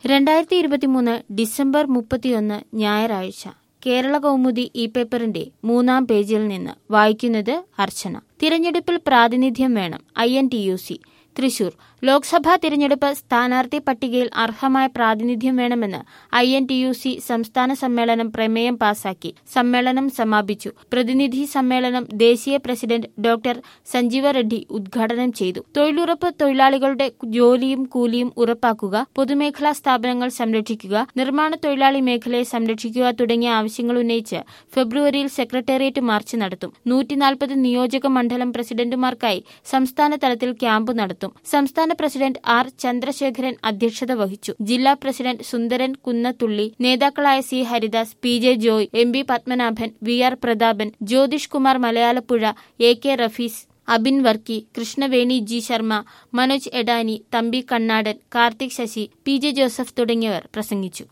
രണ്ടായിരത്തി ഇരുപത്തിമൂന്ന് ഡിസംബർ മുപ്പത്തിയൊന്ന് ഞായറാഴ്ച കേരള കൗമുദി ഈ പേപ്പറിന്റെ മൂന്നാം പേജിൽ നിന്ന് വായിക്കുന്നത് അർച്ചന തിരഞ്ഞെടുപ്പിൽ പ്രാതിനിധ്യം വേണം I N T U C Thrissur Lok Sabha തിരഞ്ഞെടുപ്പ് സ്ഥാനാർത്ഥി പട്ടികയിൽ അർഹമായ പ്രാതിനിധ്യം വേണമെന്ന് I N T U C സംസ്ഥാന സമ്മേളനം പ്രമേയം പാസാക്കി സമ്മേളനം സമാപിച്ചു പ്രതിനിധി സമ്മേളനം ദേശീയ പ്രസിഡന്റ് ഡോക്ടർ സഞ്ജീവ റെഡ്ഡി ഉദ്ഘാടനം ചെയ്തു തൊഴിലുറപ്പ് തൊഴിലാളികളുടെ ജോലിയും കൂലിയും ഉറപ്പാക്കുക പൊതുമേഖലാ സ്ഥാപനങ്ങൾ സംരക്ഷിക്കുക നിർമ്മാണ തൊഴിലാളി മേഖലയെ സംരക്ഷിക്കുക തുടങ്ങിയ ആവശ്യങ്ങൾ ഉന്നയിച്ച് ഫെബ്രുവരിയിൽ സെക്രട്ടേറിയറ്റ് മാർച്ച് നടത്തും നൂറ്റിനാൽപ്പത് നിയോജക മണ്ഡലം പ്രസിഡന്റുമാർക്കായി സംസ്ഥാന തലത്തിൽ ക്യാമ്പ് നടത്തും സംസ്ഥാന പ്രസിഡന്റ് ആർ ചന്ദ്രശേഖരൻ അധ്യക്ഷത വഹിച്ചു ജില്ലാ പ്രസിഡന്റ് സുന്ദരൻ കുന്നത്തുള്ളി നേതാക്കളായ C Haridas P J Joy M B Padmanabhan V R Prathapan Jyothish Kumar Malayalappuzha A K Rafees Abin Varkey Krishnaveni G Sharma Manoj Edani Thampi Kannadan Karthik Sasi P J Joseph തുടങ്ങിയവർ പ്രസംഗിച്ചു